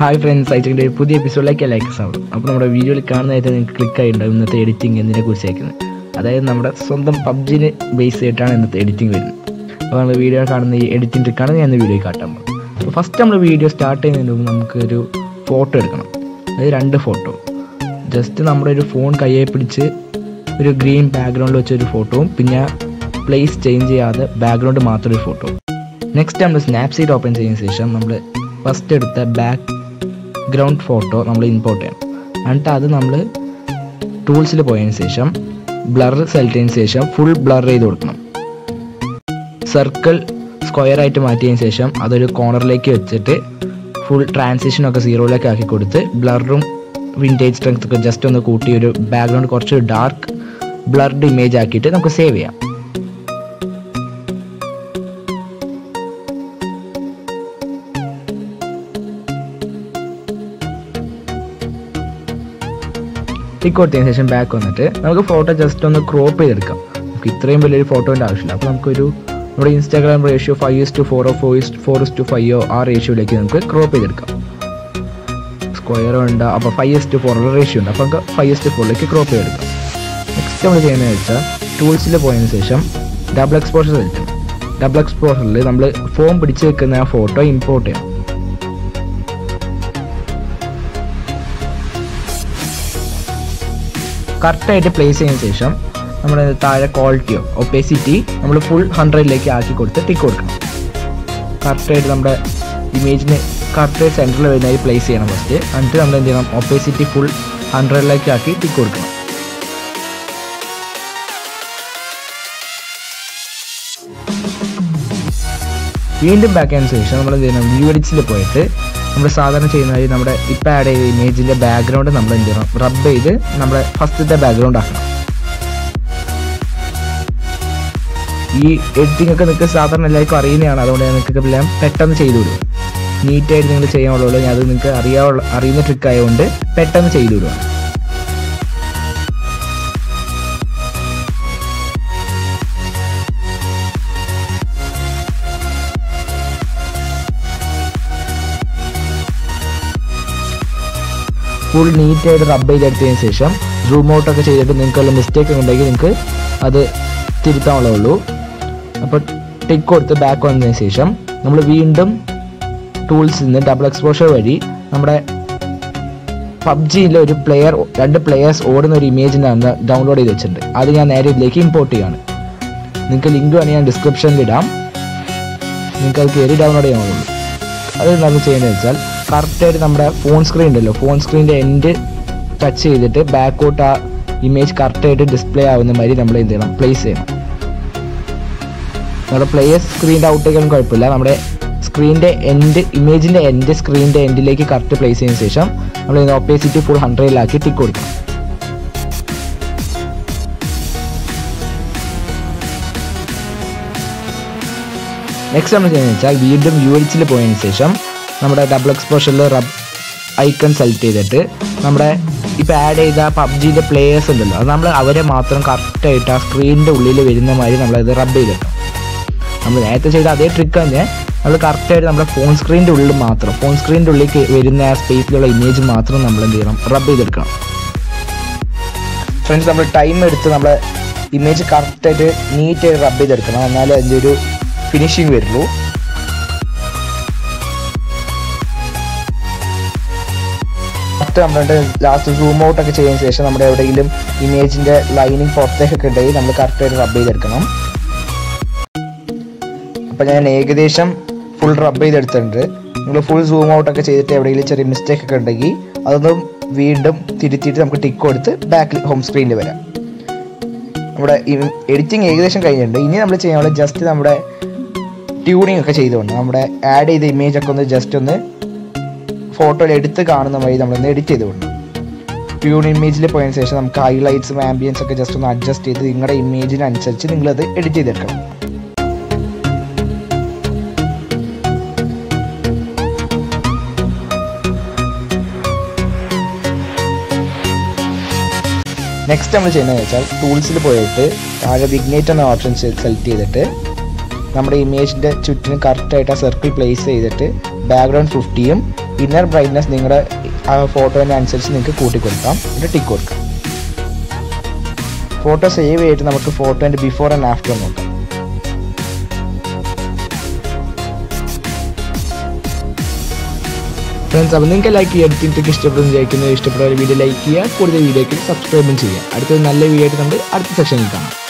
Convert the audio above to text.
hi friends ഐറ്റിൻ്റെ ഒരു പുതിയ എപ്പിസോഡിലേക്ക് എല്ലാവർക്കും സ്വാഗതം അപ്പോൾ നമ്മുടെ വീഡിയോയിൽ കാണുന്നതായിട്ട് നിങ്ങൾക്ക് ക്ലിക്ക് ആയിട്ടുണ്ടാവും ഇന്നത്തെ എഡിറ്റിംഗ് എന്നതിനെ കുറിച്ച് അയക്കുന്നത് അതായത് നമ്മുടെ സ്വന്തം പബ്ജിനെ ബേസ് ചെയ്തിട്ടാണ് ഇന്നത്തെ എഡിറ്റിംഗ് വരുന്നത് അപ്പോൾ നമ്മൾ വീഡിയോ കാണുന്ന ഈ എഡിറ്റിംഗ് ട്രിക്കാണ് ഞാൻ ഇന്ന് വീഡിയോ കാട്ടാൻ പോകുന്നത് അപ്പോൾ ഫസ്റ്റ് നമ്മൾ വീഡിയോ സ്റ്റാർട്ട് ചെയ്യുന്നതിന് മുമ്പ് നമുക്കൊരു ഫോട്ടോ എടുക്കണം അതായത് രണ്ട് ഫോട്ടോ ജസ്റ്റ് നമ്മുടെ ഒരു ഫോൺ കയ്യെ പിടിച്ച് ഒരു ഗ്രീൻ ബാക്ക്ഗ്രൗണ്ടിൽ വെച്ചൊരു ഫോട്ടോവും പിന്നെ പ്ലേസ് ചേഞ്ച് ചെയ്യാതെ ബാക്ക്ഗ്രൗണ്ട് മാത്രം ഒരു ഫോട്ടോ നെക്സ്റ്റ് നമ്മൾ സ്നാപ്സീറ്റ് ഓപ്പൺ ചെയ്തതിന് ശേഷം നമ്മൾ ഫസ്റ്റ് എടുത്ത ബാക്ക് ഗ്രൗണ്ട് ഫോട്ടോ നമ്മൾ ഇമ്പോർട്ട് ചെയ്യണം എന്നിട്ട് അത് നമ്മൾ ടൂൾസിൽ പോയതിന് ശേഷം ബ്ലർ സെലക്ട് ചെയ്തതിന് ശേഷം ഫുൾ ബ്ലർ ചെയ്ത് കൊടുക്കണം സർക്കിൾ സ്ക്വയർ ആയിട്ട് മാറ്റിയതിന് ശേഷം അതൊരു കോർണറിലേക്ക് വെച്ചിട്ട് ഫുൾ ട്രാൻസിഷനൊക്കെ സീറോയിലേക്ക് ആക്കി കൊടുത്ത് ബ്ലറും വിൻറ്റേജ് സ്ട്രെങ്ത് ഒക്കെ ജസ്റ്റ് ഒന്ന് കൂട്ടി ഒരു ബാക്ക്ഗ്രൗണ്ട് കുറച്ച് ഡാർക്ക് ബ്ലർഡ് ഇമേജ് ആക്കിയിട്ട് നമുക്ക് സേവ് ചെയ്യാം ടിക്ക് കൊടുത്തതിന് ശേഷം ബാക്ക് വന്നിട്ട് നമുക്ക് ഫോട്ടോ ജസ്റ്റ് ഒന്ന് ക്രോപ്പ് ചെയ്തെടുക്കാം നമുക്ക് ഇത്രയും വലിയൊരു ഫോട്ടോൻ്റെ ആവശ്യമില്ല അപ്പോൾ നമുക്കൊരു നമ്മുടെ Instagram ratio five is to ഫോറോ four is four is to ഫൈവോ ആ റേഷ്യോയിലേക്ക് നമുക്ക് ക്രോപ്പ് ചെയ്തെടുക്കാം സ്ക്വയർ ഉണ്ട് അപ്പോൾ ഫൈവ് ഇസ് ടു ഫോറുള്ള റേഷ്യോ ഉണ്ട് അപ്പോൾ നമുക്ക് ഫൈവ് ഇസ് ടു ഫോറിലേക്ക് ക്രോപ്പ് ചെയ്തെടുക്കാം നെക്സ്റ്റ് നമ്മൾ ചെയ്യുന്നത് വെച്ചാൽ ടൂൾസിൽ പോയതിന് ശേഷം ഡബിൾ എക്സ്പോഷർ സെലക്ട് ചെയ്യണം ഡബിൾ എക്സ്പോഷറിൽ നമ്മൾ ഫോം പിടിച്ച് വെക്കുന്ന ആ ഫോട്ടോ ഇമ്പോർട്ട് ചെയ്യണം കറക്റ്റായിട്ട് പ്ലേസ് ചെയ്തതിന് ശേഷം നമ്മുടെ താഴെ ക്വാളിറ്റിയോ ഒപ്പേസിറ്റി നമ്മൾ ഫുൾ ഹൺഡ്രഡിലേക്ക് ആക്കി കൊടുത്ത് ടിക്ക് കൊടുക്കണം കറക്റ്റായിട്ട് നമ്മുടെ ഇമേജിന് കറക്റ്റ് സെൻറ്ററിൽ വരുന്നതായി പ്ലേസ് ചെയ്യണം ഫസ്റ്റ് എന്നിട്ട് നമ്മൾ എന്ത് ചെയ്യണം ഒപ്പേസിറ്റി ഫുൾ ഹൺഡ്രഡിലേക്ക് ആക്കി ടിക്ക് കൊടുക്കണം വീണ്ടും ബാക്ക് ആയതിനു ശേഷം നമ്മൾ എന്ത് ചെയ്യണം വ്യൂ എഡിറ്റ്സിൽ പോയിട്ട് നമ്മൾ സാധാരണ ചെയ്യുന്നത് നമ്മുടെ ഇപ്പം ആഡ് ചെയ്ത ഇമേജിൻ്റെ ബാക്ക്ഗ്രൗണ്ട് നമ്മൾ എന്ത് ചെയ്യണം റബ്ബ് ചെയ്ത് നമ്മുടെ ഫസ്റ്റത്തെ ബാക്ക്ഗ്രൗണ്ട് ആക്കണം ഈ എഡിറ്റിംഗ് ഒക്കെ നിങ്ങൾക്ക് സാധാരണ എല്ലാവർക്കും അറിയുന്നതാണ് അതുകൊണ്ട് ഞാൻ നിങ്ങൾക്ക് എല്ലാം പെട്ടെന്ന് ചെയ്തു വിടും നീറ്റായിട്ട് നിങ്ങൾ ചെയ്യാനുള്ളൂ ഞാൻ അത് നിങ്ങൾക്ക് അറിയാനുള്ള അറിയുന്ന ട്രിക്ക് ആയതുകൊണ്ട് പെട്ടെന്ന് ചെയ്തു വിടുക ഫുൾ നീറ്റായിട്ട് റബ്ബ് ചെയ്തെടുത്തതിന് ശേഷം സൂം ഔട്ടൊക്കെ ചെയ്തിട്ട് നിങ്ങൾക്ക് വല്ല മിസ്റ്റേക്ക് ഉണ്ടെങ്കിൽ നിങ്ങൾക്ക് അത് തിരുത്താനുള്ളൂ അപ്പോൾ ടിക്ക് കൊടുത്ത് ബാക്ക് വന്നതിന് ശേഷം നമ്മൾ വീണ്ടും ടൂൾസിൽ നിന്ന് ഡബിൾ എക്സ്പോഷർ വഴി നമ്മുടെ പബ്ജിയിലെ ഒരു പ്ലെയർ രണ്ട് പ്ലെയേഴ്സ് ഓടുന്ന ഒരു ഇമേജിനാണ് ഡൗൺലോഡ് ചെയ്ത് വെച്ചിട്ടുണ്ട് അത് ഞാൻ നേരെ ഇതിലേക്ക് ഇമ്പോർട്ട് ചെയ്യാണ് നിങ്ങൾക്ക് ലിങ്ക് വേണമെങ്കിൽ ഞാൻ ഡിസ്ക്രിപ്ഷനിൽ ഇടാം നിങ്ങൾക്ക് അത് കയറി ഡൗൺലോഡ് ചെയ്യാവുള്ളൂ അത് നമ്മൾ ചെയ്യുന്നത് വെച്ചാൽ കറക്റ്റായിട്ട് നമ്മുടെ ഫോൺ സ്ക്രീൻ ഉണ്ടല്ലോ ഫോൺ സ്ക്രീനിൻ്റെ എൻഡ് ടച്ച് ചെയ്തിട്ട് ബാക്കോട്ട് ആ ഇമേജ് കറക്റ്റായിട്ട് ഡിസ്പ്ലേ ആവുന്ന മാതിരി നമ്മൾ എന്ത് ചെയ്യണം പ്ലേസ് ചെയ്യണം നമ്മുടെ പ്ലേയേഴ്സ് സ്ക്രീൻ്റെ ഔട്ടേക്കൊന്നും കുഴപ്പമില്ല നമ്മുടെ സ്ക്രീനിൻ്റെ എൻഡ് ഇമേജിൻ്റെ എൻഡ് സ്ക്രീനിൻ്റെ എൻഡിലേക്ക് കറക്റ്റ് പ്ലേസ് ചെയ്തതിന് ശേഷം നമ്മൾ ഒപ്പേസിറ്റി ഫുൾ ഹൺഡ്രഡിലാക്കി ടിക്ക് കൊടുക്കണം നെക്സ്റ്റ് നമ്മൾ ചെയ്യുന്നത് വെച്ചാൽ വീണ്ടും യു എച്ചിൽ പോയതിന് ശേഷം നമ്മുടെ ഡബിൾ എക്സ്പോഷറിൽ റബ് ഐക്കൺ സെലക്ട് ചെയ്തിട്ട് നമ്മുടെ ഇപ്പോൾ ആഡ് ചെയ്ത പബ്ജിയുടെ പ്ലേയേഴ്സ് ഉണ്ടല്ലോ അത് നമ്മൾ അവരെ മാത്രം കറക്റ്റായിട്ട് ആ സ്ക്രീനിൻ്റെ ഉള്ളിൽ വരുന്ന മാതിരി നമ്മളത് റബ്ബ് ചെയ്തിട്ടും നമ്മൾ നേരത്തെ ചെയ്ത അതേ ട്രിക്ക് തന്നെ നമ്മൾ കറക്റ്റായിട്ട് നമ്മുടെ ഫോൺ സ്ക്രീനിൻ്റെ ഉള്ളിൽ മാത്രം ഫോൺ സ്ക്രീനിൻ്റെ ഉള്ളിൽ വരുന്ന ആ സ്പേസിലുള്ള ഇമേജ് മാത്രം നമ്മൾ എന്ത് ചെയ്യണം റബ്ബ് ചെയ്തെടുക്കണം ഫ്രണ്ട്സ് നമ്മൾ ടൈം എടുത്ത് നമ്മളെ ഇമേജ് കറക്റ്റായിട്ട് നീറ്റായിട്ട് റബ്ബ് ചെയ്തെടുക്കണം എന്നാലേ അതിൻ്റെ ഒരു ഫിനിഷിങ് വരുള്ളൂ ലാസ്റ്റ് നമ്മളുടെ ലാസ്റ്റ് സൂം ഔട്ട് ഒക്കെ ചെയ്തതിന് ശേഷം നമ്മുടെ എവിടെയെങ്കിലും ഇമേജിന്റെ ലൈനിങ് പുറത്തേക്കൊക്കെ ഉണ്ടെങ്കിൽ നമ്മൾ കറക്റ്റായിട്ട് റബ്ബ് ചെയ്തെടുക്കണം അപ്പം ഞാൻ ഏകദേശം ഫുൾ റബ്ബ് ചെയ്തെടുത്തിട്ടുണ്ട് നിങ്ങൾ ഫുൾ സൂം ഔട്ട് ഒക്കെ ചെയ്തിട്ട് എവിടെയെങ്കിലും ചെറിയ മിസ്റ്റേക്ക് ഒക്കെ ഉണ്ടെങ്കിൽ അതൊന്നും വീണ്ടും തിരുത്തിയിട്ട് നമുക്ക് ടിക്ക് കൊടുത്ത് ബാക്കിൽ ഹോം സ്ക്രീനിൽ വരാം നമ്മുടെ എഡിറ്റിംഗ് ഏകദേശം കഴിഞ്ഞിട്ടുണ്ട് ഇനി നമ്മൾ ചെയ്യാനുള്ളത് ജസ്റ്റ് നമ്മുടെ ട്യൂണിങ് ഒക്കെ ചെയ്തുകൊണ്ട് നമ്മുടെ ആഡ് ചെയ്ത ഇമേജ് ഒക്കെ ഒന്ന് ജസ്റ്റ് ഒന്ന് ഫോട്ടോയിൽ എടുത്ത് കാണുന്ന വഴി നമ്മളൊന്ന് എഡിറ്റ് ചെയ്തുകൊണ്ട് ട്യൂൺ ഇമേജിൽ പോയതിന് ശേഷം നമുക്ക് ഹൈലൈറ്റ്സും ആംബിയൻസ് ഒക്കെ ജസ്റ്റ് ഒന്ന് അഡ്ജസ്റ്റ് ചെയ്ത് നിങ്ങളുടെ ഇമേജിനനുസരിച്ച് നിങ്ങളത് എഡിറ്റ് ചെയ്തെടുക്കണം നെക്സ്റ്റ് നമ്മൾ ചെയ്യുന്നത് വെച്ചാൽ ടൂൾസിൽ പോയിട്ട് താഴെ വിഗ്നേറ്റ് എന്ന ഓപ്ഷൻ സെലക്ട് ചെയ്തിട്ട് നമ്മുടെ ഇമേജിൻ്റെ ചുറ്റിനും കറക്റ്റായിട്ട് ആ സർക്കിൾ പ്ലേസ് ചെയ്തിട്ട് ബാക്ക്ഗ്രൗണ്ട് ഫിഫ്റ്റിയും ഇന്നർ ബ്രൈറ്റ്നസ് നിങ്ങളുടെ ആ ഫോട്ടോൻ്റെ അനുസരിച്ച് നിങ്ങൾക്ക് കൂട്ടിക്കൊടുക്കാം എന്നിട്ട് ടിക്ക് കൊടുക്കാം ഫോട്ടോ സേവ് ചെയ്തിട്ട് നമുക്ക് ഫോട്ടോൻ്റെ ബിഫോർ ആൻഡ് ആഫ്റ്റർ നോക്കാം ഫ്രണ്ട്സ് അപ്പോൾ നിങ്ങൾക്ക് ലൈക്ക് ചെയ്യുക എഡിറ്റിംഗ് ട്രിക്ക് ഇഷ്ടപ്പെടുന്നു വിചാരിക്കുന്നത് ഇഷ്ടപ്പെട്ട ഒരു വീഡിയോ ലൈക്ക് ചെയ്യുക കൂടുതൽ വീഡിയോയ്ക്ക് സബ്സ്ക്രൈബും ചെയ്യുക അടുത്തൊരു നല്ല വീഡിയോ ആയിട്ട് നമുക്ക് അടുത്ത സെക്ഷനിൽ കാണാം